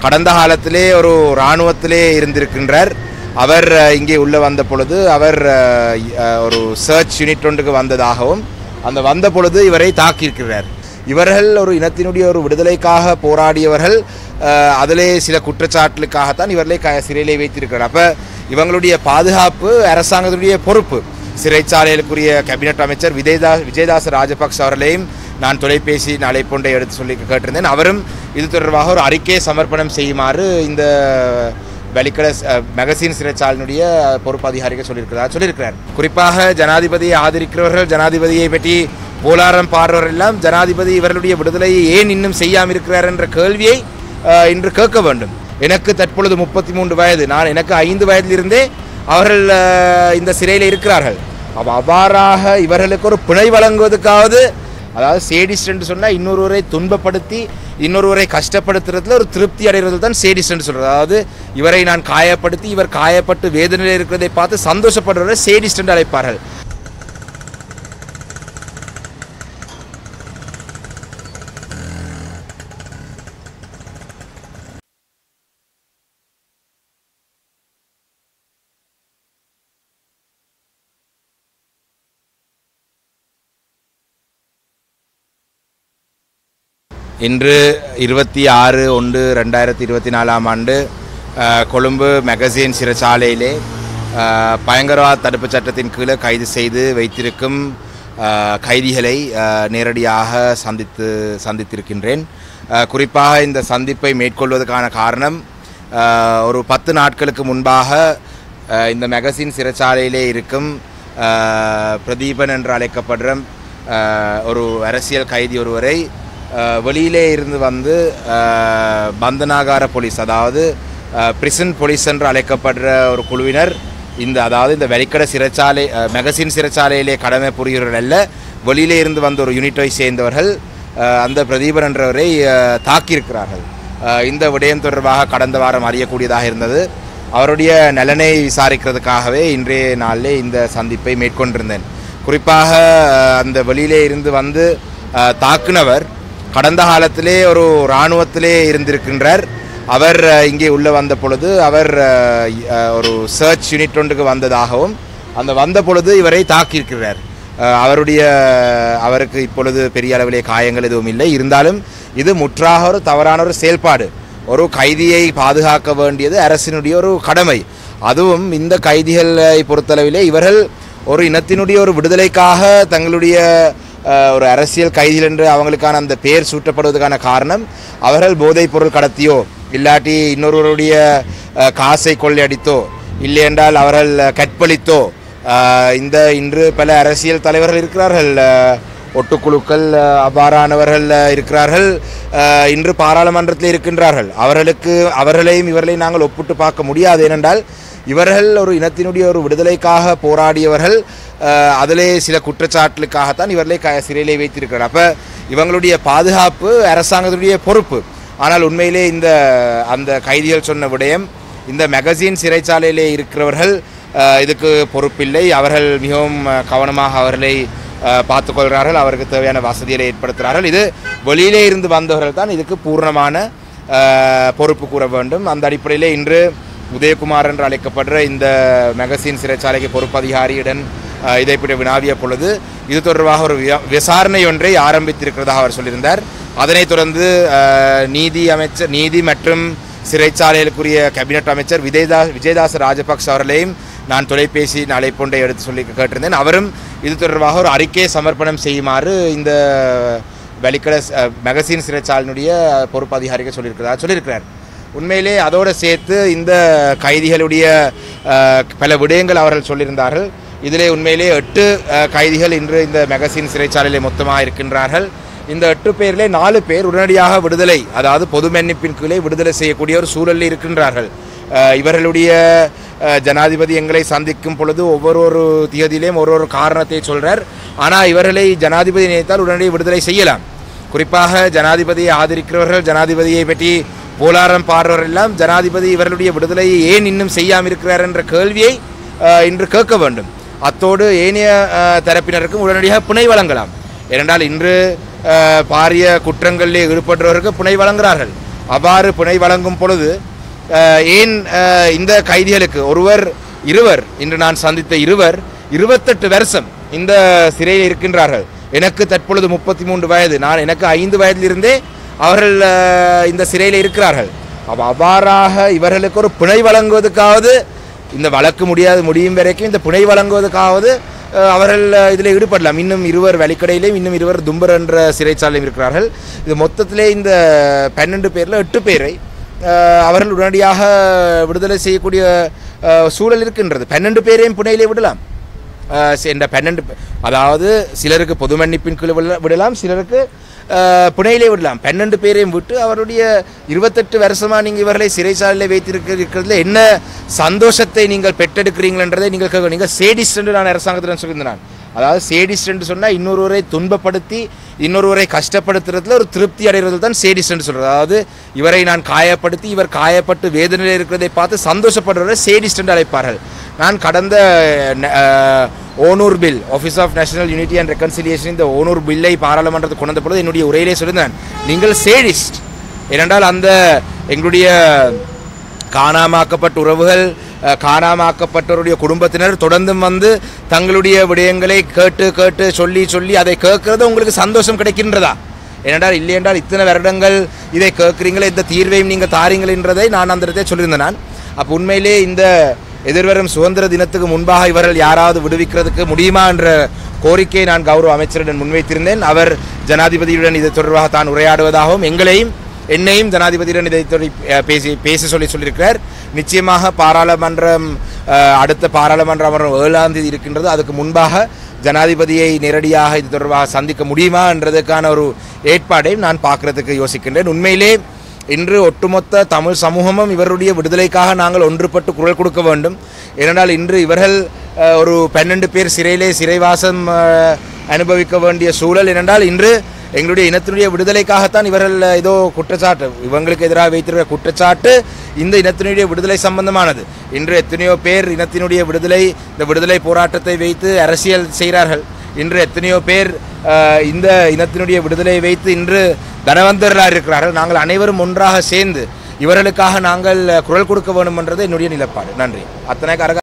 கடந்த காலத்திலே ஒரு இராணுவத்திலே இருந்திருக்கின்றார் அவர் அஹ், இங்கே உள்ள வந்த பொழுது அவர் அஹ், அஹ், ஒரு சர்ச் யூனிட் ஒன்றுக்கு வந்ததாகவும் அந்த வந்த பொழுது இவரை தாக்கியிருக்கிறார் இவர்கள் ஒரு இனத்தினுடைய ஒரு விடுதலைக்காக போராடியவர்கள் அஹ், அதிலே சில குற்றச்சாட்டுகளுக்காகத்தான் இவர்களை க சிறையிலே வைத்திருக்கிறார் அப்போ இவங்களுடைய பாதுகாப்பு அரசாங்கத்துடைய பொறுப்பு சிறைச்சாலைகளுக்குரிய கேபினட் அமைச்சர் விஜயதா விஜயதாஸ் ராஜபக்ச அவர்களையும் நான் தொலைபேசி அழைப்பொன்றை எடுத்து சொல்லி கேட்டிருந்தேன் அவரும் இது தொடர்பாக ஒரு அறிக்கையை சமர்ப்பணம் செய்யுமாறு இந்த வெளிக்கட மெகசின் சிறைச்சாலையினுடைய பொறுப்பு அதிகாரிகள் சொல்லியிருக்கிறார் சொல்லியிருக்கிறார் குறிப்பாக ஜனாதிபதியை ஆதரிக்கிறவர்கள் ஜனாதிபதியை பற்றி போலாரம் பாடுறவர்கள் எல்லாம் ஜனாதிபதி இவர்களுடைய விடுதலையை ஏன் இன்னும் செய்யாமல் இருக்கிறார் என்ற கேள்வியை அஹ், இன்று கேட்க வேண்டும் எனக்கு தற்பொழுது முப்பத்தி மூன்று வயது நான் எனக்கு ஐந்து வயதிலிருந்தே அவர்கள் அஹ், இந்த சிறையில் இருக்கிறார்கள் அப்ப அவ்வாறாக இவர்களுக்கு ஒரு பிணை வழங்குவதற்காவது அதாவது சேடிஸ்ட் என்று சொன்னால் இன்னொருவரை துன்பப்படுத்தி இன்னொருவரை கஷ்டப்படுத்துறதுல ஒரு திருப்தி அடைகிறது தான் சேடிஸ்ட் என்று சொல்றது அதாவது இவரை நான் காயப்படுத்தி இவர் காயப்பட்டு வேதனையில் இருக்கிறதை பார்த்து சந்தோஷப்படுறவரை சேடிஸ்ட் என்று அழைப்பார்கள் இன்று இருபத்தி ஆறு ஒன்று ரெண்டாயிரத்தி இருபத்தி நாலாம் ஆண்டு அஹ், கொழும்பு மெகசின் சிறைச்சாலையிலே அஹ், பயங்கரவாத தடுப்புச் சட்டத்தின் கீழே கைது செய்து வைத்திருக்கும் அஹ், கைதிகளை அஹ், நேரடியாக சந்தித்து சந்தித்திருக்கின்றேன் அஹ், குறிப்பாக இந்த சந்திப்பை மேற்கொள்வதற்கான காரணம் அஹ், ஒரு பத்து நாட்களுக்கு முன்பாக அஹ், இந்த மெகசின் சிறைச்சாலையிலே இருக்கும் அஹ், பிரதீபன் என்று அழைக்கப்படுற அஹ், ஒரு அரசியல் கைதி ஒருவரை அஹ், வெளியிலே இருந்து வந்து அஹ், பந்தனாகார போலீஸ் அதாவது பிரிசன் போலீஸ் என்று அழைக்கப்படுற ஒரு குழுவினர் இந்த அதாவது இந்த வெளிக்கட சிறைச்சாலை அஹ், மெகசின் சிறைச்சாலையிலே கடமை புரிகிறவர்கள் அல்ல வெளியிலே இருந்து வந்த ஒரு யூனிட்டை சேர்ந்தவர்கள் அஹ், அந்த பிரதீபன் என்றவரை அஹ், தாக்கியிருக்கிறார்கள் அஹ், இந்த விடயம் தொடர்பாக கடந்த வாரம் அறியக்கூடியதாக இருந்தது அவருடைய நலனை விசாரிக்கிறதுக்காகவே இன்றைய நாளிலே இந்த சந்திப்பை மேற்கொண்டிருந்தேன் குறிப்பாக அஹ், அந்த வெளியிலே இருந்து வந்து அஹ், தாக்குனவர் கடந்த காலத்திலே ஒரு இராணுவத்திலே இருந்திருக்கின்றார் அவர் அஹ், இங்கே உள்ள வந்த பொழுது அவர் அஹ், அஹ், ஒரு சர்ச் யூனிட் ஒன்றுக்கு வந்ததாகவும் அந்த வந்த பொழுது இவரை தாக்கியிருக்கிறார் அஹ், அவருடைய அவருக்கு இப்பொழுது பெரிய அளவிலே காயங்கள் எதுவும் இல்லை இருந்தாலும் இது முற்றாக ஒரு தவறான ஒரு செயல்பாடு ஒரு கைதியை பாதுகாக்க வேண்டியது அரசினுடைய ஒரு கடமை அதுவும் இந்த கைதிகளை பொறுத்தளவிலே இவர்கள் ஒரு இனத்தினுடைய ஒரு விடுதலைக்காக தங்களுடைய அஹ், ஒரு அரசியல் கைதிகள் என்று அவங்களுக்கான அந்த பெயர் சூட்டப்படுவதற்கான காரணம் அவர்கள் போதைப் பொருள் கடத்தியோ இல்லாட்டி இன்னொருவருடைய அஹ், காசை கொள்ளையடித்தோ இல்லை என்றால் அவர்கள் அஹ், கற்பழித்தோ அஹ், இந்த இன்று பல அரசியல் தலைவர்கள் இருக்கிறார்கள் அஹ், ஒட்டுக்குழுக்கள் அஹ், அவ்வாறானவர்கள் அஹ், இருக்கிறார்கள் அஹ், இன்று பாராளுமன்றத்தில் இருக்கின்றார்கள் அவர்களுக்கு அவர்களையும் இவர்களையும் நாங்கள் ஒப்பிட்டு பார்க்க முடியாது ஏனென்றால் இவர்கள் ஒரு இனத்தினுடைய ஒரு விடுதலைக்காக போராடியவர்கள் அஹ், அதிலே சில குற்றச்சாட்டுகளுக்காகத்தான் இவர்களை க சிறையிலே வைத்திருக்கிறார் அப்போ இவங்களுடைய பாதுகாப்பு அரசாங்கத்துடைய பொறுப்பு ஆனால் உண்மையிலே இந்த அந்த கைதிகள் சொன்ன விடயம் இந்த மெகசின் சிறைச்சாலையிலே இருக்கிறவர்கள் அஹ், இதுக்கு பொறுப்பில்லை அவர்கள் மிகவும் அஹ், கவனமாக அவர்களை அஹ், பார்த்துக்கொள்கிறார்கள் அவருக்கு தேவையான வசதிகளை ஏற்படுத்துகிறார்கள் இது வெளியிலே இருந்து வந்தவர்கள் தான் இதுக்கு பூர்ணமான அஹ், பொறுப்பு கூற வேண்டும் அந்த அடிப்படையிலே இன்று உதயகுமார் என்று அழைக்கப்படுற இந்த மெகசின் சிறைச்சாலைக்கு பொறுப்பதிகாரியுடன் அஹ், இதை பற்றி வினாவிய பொழுது இது தொடர்பாக ஒரு வியா- விசாரணை ஒன்றை ஆரம்பித்திருக்கிறதாக அவர் சொல்லியிருந்தார் அதனைத் தொடர்ந்து அஹ், நீதி அமைச்சர் நீதி மற்றும் சிறைச்சாலைகளுக்குரிய கேபினட் அமைச்சர் விஜயதா விஜயதாஸ் ராஜபக்ச அவர்களையும் நான் தொலைபேசி அழைப்பொன்றை எடுத்து சொல்லி கேட்டிருந்தேன் அவரும் இது தொடர்பாக ஒரு அறிக்கையை சமர்ப்பணம் செய்யுமாறு இந்த வெளிக்கட மெகசின் சிறைச்சாலையினுடைய பொறுப்பு அதிகாரிகள் சொல்லியிருக்கிறார் சொல்லியிருக்கிறார் உண்மையிலே அதோடு சேர்த்து இந்த கைதிகளுடைய அஹ், பல விடயங்கள் அவர்கள் சொல்லியிருந்தார்கள் இதிலே உண்மையிலே எட்டு அஹ், கைதிகள் இன்று இந்த மெகசின் சிறைச்சாலையிலே மொத்தமாக இருக்கின்றார்கள் இந்த எட்டு பேரிலே நாலு பேர் உடனடியாக விடுதலை அதாவது பொது மன்னிப்பின் கீழே விடுதலை செய்யக்கூடிய ஒரு சூழலில் இருக்கின்றார்கள் அஹ், இவர்களுடைய அஹ், ஜனாதிபதி எங்களை சந்திக்கும் பொழுது ஒவ்வொரு ஒரு திகதியிலையும் ஒரு ஒரு காரணத்தை சொல்றார் ஆனால் இவர்களை ஜனாதிபதி நினைத்தால் உடனடி விடுதலை செய்யலாம் குறிப்பாக ஜனாதிபதியை ஆதரிக்கிறவர்கள் ஜனாதிபதியை பற்றி போலாரம் பாடுறவர்கள் எல்லாம் ஜனாதிபதி இவர்களுடைய விடுதலையை ஏன் இன்னும் செய்யாமல் இருக்கிறார் என்ற கேள்வியை அஹ், இன்று கேட்க வேண்டும் அத்தோடு ஏனைய அஹ், தரப்பினருக்கும் உடனடியாக பிணை வழங்கலாம் ஏனென்றால் இன்று அஹ், பாரிய குற்றங்களிலே ஈடுபட்டவருக்கு பிணை வழங்குகிறார்கள் அவ்வாறு பிணை வழங்கும் பொழுது அஹ், ஏன் அஹ், இந்த கைதிகளுக்கு ஒருவர் இருவர் இன்று நான் சந்தித்த இருவர் இருபத்தெட்டு வருஷம் இந்த சிறையில் இருக்கின்றார்கள் எனக்கு தற்பொழுது முப்பத்தி மூன்று வயது நான் எனக்கு ஐந்து வயதிலிருந்தே அவர்கள் அஹ், இந்த சிறையில் இருக்கிறார்கள் அப்ப அவ்வாறாக இவர்களுக்கு ஒரு பிணை வழங்குவதற்காவது இந்த வழக்கு முடியாது முடியும் வரைக்கும் இந்த பிணை வழங்குவதற்காவது அஹ், அவர்கள் இதில் ஈடுபடலாம் இன்னும் இருவர் வழிக்கடையிலையும் இன்னும் இருவர் தும்பர் என்ற சிறைச்சாலையும் இருக்கிறார்கள் இது மொத்தத்திலே இந்த பன்னெண்டு பேரில் எட்டு பேரை அஹ், அவர்கள் உடனடியாக விடுதலை செய்யக்கூடிய அஹ், சூழல் இருக்கின்றது பன்னெண்டு பேரையும் பிணையிலே விடலாம் அஹ், சி- இந்த பன்னெண்டு பே- அதாவது சிலருக்கு பொது மன்னிப்பின் கீழ் விடல- விடலாம் சிலருக்கு அஹ், பிணையிலே விடலாம் பன்னெண்டு பேரையும் விட்டு அவருடைய இருபத்தெட்டு வருஷமா நீங்கள் இவர்களை சிறைச்சாலையில் வைத்திருக்க இருக்கிறதுல என்ன சந்தோஷத்தை நீங்கள் பெற்றெடுக்கிறீங்களன்றதை நீங்கள் கேட்க நீங்கள் சேடிஸ்ட் என்று நான் அரசாங்கத்தில் சொல்லியிருந்தேன் நான். அதாவது சேடிஸ்ட் என்று சொன்னால் இன்னொருவரை துன்பப்படுத்தி இன்னொருவரை கஷ்டப்படுத்துறதுல ஒரு திருப்தி அடைகிறது தான் சேடிஸ்ட் என்று சொல்றது அதாவது இவரை நான் காயப்படுத்தி இவர் காயப்பட்டு வேதனையில் இருக்கிறதை பார்த்து சந்தோஷப்படுறவரை சேடிஸ்ட் என்று அழைப்பார்கள் நான் கடந்த அஹ், ONUR bill office of national unity and reconciliation இந்த ஓனூர் பில்லை பாராளுமன்றத்துக்கு கொண்டு வந்த பொழுது என்னுடைய உரையிலே சொல்லியிருந்தேன் நீங்கள் சேடிஸ்ட் ஏனென்றால் அந்த எங்களுடைய காணாமாக்கப்பட்ட உறவுகள் அஹ், காணாமாக்கப்பட்டவருடைய குடும்பத்தினர் தொடர்ந்தும் வந்து தங்களுடைய விடயங்களை கேட்டு கேட்டு சொல்லி சொல்லி அதை கேட்கறது உங்களுக்கு சந்தோஷம் கிடைக்கின்றதா ஏனென்றால் இல்லை என்றால் இத்தனை வருடங்கள் இதை கேட்குறீங்களே இந்த தீர்வையும் நீங்கள் தாரீங்கள் என்றதை நான் அந்த இடத்தை சொல்லியிருந்தேன் நான் அப்போ உண்மையிலே இந்த எதிர்வரும் சுதந்திர தினத்துக்கு முன்பாக இவர்கள் யாராவது விடுவிக்கிறதுக்கு முடியுமா என்ற கோரிக்கையை நான் கௌரவ அமைச்சரிடம் முன்வைத்திருந்தேன் அவர் ஜனாதிபதியுடன் இது தொடர்பாக தான் உரையாடுவதாகவும் எங்களையும் என்னையும் ஜனாதிபதியுடன் இதை தொடி- அஹ் பேசி பேச சொல்லி சொல்லியிருக்கிறார் நிச்சயமாக பாராளுமன்றம் அஹ், அடுத்த பாராளுமன்ற அமர்வு ஏழாம் தேதி இருக்கின்றது அதுக்கு முன்பாக ஜனாதிபதியை நேரடியாக இது தொடர்பாக சந்திக்க முடியுமா என்றதுக்கான ஒரு ஏற்பாடையும் நான் பார்க்கறதுக்கு யோசிக்கின்றேன் உண்மையிலே இன்று ஒட்டுமொத்த தமிழ் சமூகமும் இவருடைய விடுதலைக்காக நாங்கள் ஒன்றுபட்டு குரல் கொடுக்க வேண்டும் ஏனென்றால் இன்று இவர்கள் அஹ், ஒரு பன்னெண்டு பேர் சிறையிலே சிறைவாசம் அஹ், அனுபவிக்க வேண்டிய சூழல் ஏனென்றால் இன்று எங்களுடைய இனத்தினுடைய விடுதலைக்காகத்தான் இவர்கள் அஹ், ஏதோ குற்றச்சாட்டு இவங்களுக்கு எதிராக வைத்திருக்கிற குற்றச்சாட்டு இந்த இனத்தினுடைய விடுதலை சம்பந்தமானது இன்று எத்தனையோ பேர் இனத்தினுடைய விடுதலை இந்த விடுதலை போராட்டத்தை வைத்து அரசியல் செய்கிறார்கள் இன்று எத்தனையோ பேர் அஹ், இந்த இனத்தினுடைய விடுதலை வைத்து இன்று தனவந்தர்களாக இருக்கிறார்கள் நாங்கள் அனைவரும் ஒன்றாக சேர்ந்து இவர்களுக்காக நாங்கள் அஹ், குரல் கொடுக்க வேண்டும் என்றது என்னுடைய நிலப்பாடு நன்றி அத்தனை கரக